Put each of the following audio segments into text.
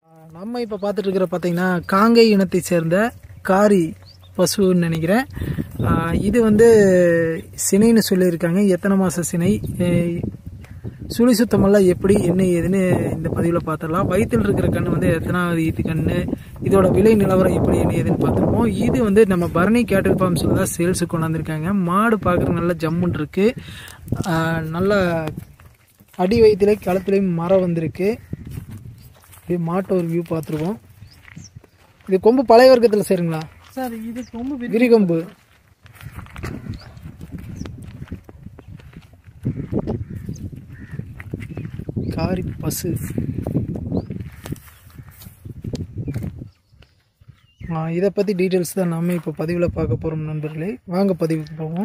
நம்ம இப்போ பார்த்துட்டு இருக்கிற பார்த்தீங்கன்னா காங்கை இனத்தை சேர்ந்த காரி பசுன்னு நினைக்கிறேன் ஆஹ் இது வந்து சினைன்னு சொல்லியிருக்காங்க எத்தனை மாத சினை அஹ் சுழி சுத்தமெல்லாம் எப்படி என்ன ஏதுன்னு இந்த பதிவில் பார்த்துடலாம் வயிற்றில் இருக்கிற கன்று வந்து எத்தனாவது ஈத்து கன்று இதோட விலை நிலவரம் எப்படி என்ன ஏதுன்னு பார்த்துருப்போம் இது வந்து நம்ம பரணி கேட்டல் ஃபார்ம்ஸில் தான் சேல்ஸுக்கு கொண்டாந்துருக்காங்க மாடு பார்க்குற நல்ல ஜம்முன் இருக்கு ஆஹ் நல்ல அடி வயிற்றுல களத்துலேயும் மரம் வந்திருக்கு அப்படியே மாட்டை ஒரு வியூ பார்த்துருவோம் இது கொம்பு பழைய வர்க்கத்தில் சேருங்களா சார் இது ரொம்ப விரி- விரிகொம்பு காரி பசு இதை பற்றி டீட்டெயில்ஸ் தான் நாம இப்போ பதிவில் பார்க்க போகிறோம் நண்பர்களே வாங்க பதிவுக்கு போவோம்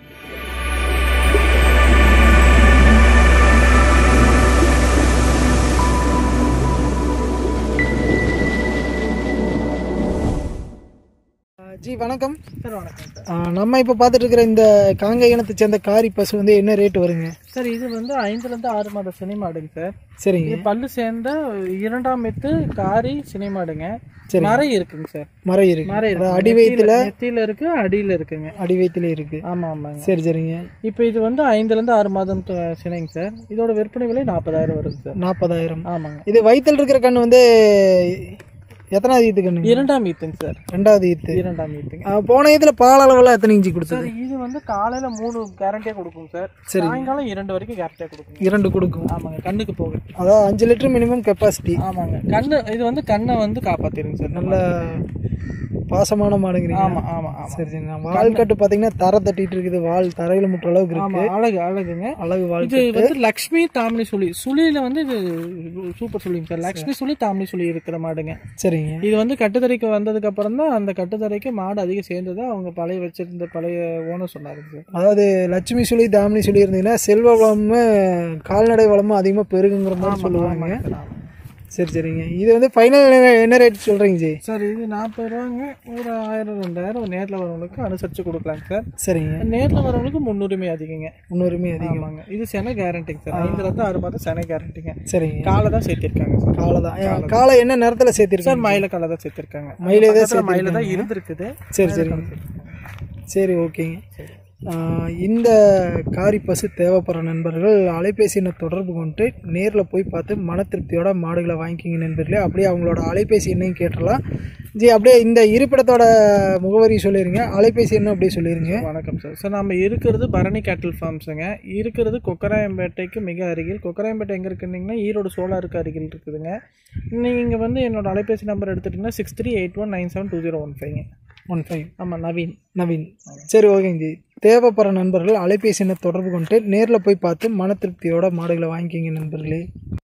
ஆ, ஜி வணக்கம் சார் வணக்கம் சார் ஆ, நம்ம இப்போ பார்த்துட்டு இருக்கிற இந்த காங்கை இனத்தை சேர்ந்த காரி பசு வந்து என்ன ரேட் வருங்க சார் இது வந்து ஐந்துலேருந்து ஆறு மாத சினிமாடுங்க சார் சரிங்க இது பல்லு சேர்ந்த இரண்டாம் எத்து காரி சினிமாடுங்க சரி. மறை இருக்குங்க சார் மரம் இருக்கு மறை இருக்கு அடி வயிற்றுல நெத்தியில இருக்கு அடியில இருக்குங்க அடி வயிற்றுல இருக்கு ஆமா ஆமாங்க சரி சரிங்க இப்போ இது வந்து ஐந்துல இருந்து ஆறு மாதம் த- சினைங்க சார் இதோட விற்பனை விலை நாற்பதாயிரம் வருங்க சார் நாற்பதாயிரம் ஆமாங்க இது வயிற்றில் இருக்கிற கண்ணு வந்து எத்தனாவது ஈத்து கண்ணு இரண்டாம் ஈத்துங்க சார் ரெண்டாவது ஈத்து இரண்டாம் ஈத்துங்க ஆ, போன ஈத்துல பால் அளவெல்லாம் எத்தனை இஞ்சி கொடுத்தது சார் இது வந்து காலையில மூணு கேரண்டியா கொடுக்கும் சார் சரி. சாயங்காலம் இரண்டு வரைக்கும் கேரண்டியா கொடுக்குங்க இரண்டு கொடுக்கும் ஆமாங்க கண்ணுக்கு போகுது அதாவது அஞ்சு லிட்டர் மினிமம் கெப்பாசிட்டி ஆமாங்க கண்ணு இது வந்து கண்ணை வந்து காப்பாத்திருங்க சார் நல்ல பாசமான மாடுங்கிறீங்க ஆமா ஆமா ஆமா சரி சரிங்க வால் கட்டு பார்த்தீங்கன்னா தரை தட்டிட்டு இருக்குது வால் தரையில முட்டுற அளவுக்கு ஆமா இருக்கு அழகு அழகுங்க அழகு வால் இது வந்து லக்ஷ்மி தாமினி சுழி சுழியில வந்து இது சூப்பர் சுழிங்க சார் லக்ஷ்மி சுழி தாமினி சுழி இருக்கிற மாடுங்க சரிங்க இது வந்து கட்டுத்தரைக்கு வந்ததுக்கு அப்புறம் தான் அந்த கட்டுத்தரைக்கு மாடு அதிகம் சேர்ந்ததா அவங்க பழைய வச்சிருந்த பழைய ஓனர் சொன்னாருங்க சார் அதாவது லட்சுமி சொல்லி தாமினி சொல்லி இருந்தீங்கன்னா செல்வ வளமும் கால்நடை வளமும் அதிகமாக பெருகுங்கிற மாதிரி சொல்லுவாங்க சரி சரிங்க இது வந்து ஃபைனல் என்ன ரேட் சொல்கிறீங்க ஜி சார் இது நாற்பது ரூபாங்க ஒரு ஆயிரம் ரெண்டாயிரம் நேரில் வரவங்களுக்கு அனுசரித்து கொடுக்கலாங்க சார் சரிங்க நேரில் வரவங்களுக்கு முன்னுரிமை அதிகங்க முன்னுரிமை அதிகம் ஆமாங்க இது சென கேரண்டிங்க சார் ஐந்துல இருந்து ஆறு மாதம் சென கேரண்டிங்க சரிங்க காலை தான் சேர்த்திருக்காங்க சார் காலை தான் காலை என்ன நேரத்தில் சேர்த்திருக்கேன் சார் மயில காலை தான் சேர்த்திருக்காங்க மயிலே தான் பக்கத்துல மயில தான் இருந்திருக்குது சரி சரிங்க சரி ஓகேங்க ஆஹ் இந்த காரி பசு தேவைப்படுற நண்பர்கள் அலைபேசி எண்ணை தொடர்பு கொண்டு நேரில் போய் பார்த்து மன திருப்தியோட மாடுகளை வாங்கிக்கிங்க நண்பர்களே அப்படியே அவங்களோட அலைபேசி எண்ணையும் கேட்டுடலாம் ஜி அப்படியே இந்த இருப்பிடத்தோட முகவரி சொல்லிடுங்க அலைபேசி எண்ணை அப்படியே சொல்லிடுங்க வணக்கம் சார் சார் நம்ம இருக்கிறது பரணி கேட்டில் ஃபார்ம்ஸுங்க இருக்கிறது கொக்கராயம்பேட்டைக்கு மிக அருகில் கொக்கராயம்பேட்டை எங்கே இருக்குன்னீங்கன்னா ஈரோடு சோலாருக்கு அருகில் இருக்குதுங்க நீங்கள் வந்து என்னோட அலைபேசி நம்பர் எடுத்துட்டிங்கன்னா six three eight one nine seven two zero one ஃபைவ்ங்க ஒன் ஃபைவ் ஆமாம் நவீன் நவீன் சரி ஓகேங்க ஜி தேவைப்படுற நண்பர்கள் அலைபேசி எண்ணை தொடர்பு கொண்டு நேரில் போய் பார்த்து மன திருப்தியோட மாடுகளை வாங்கிக்கிங்க நண்பர்களே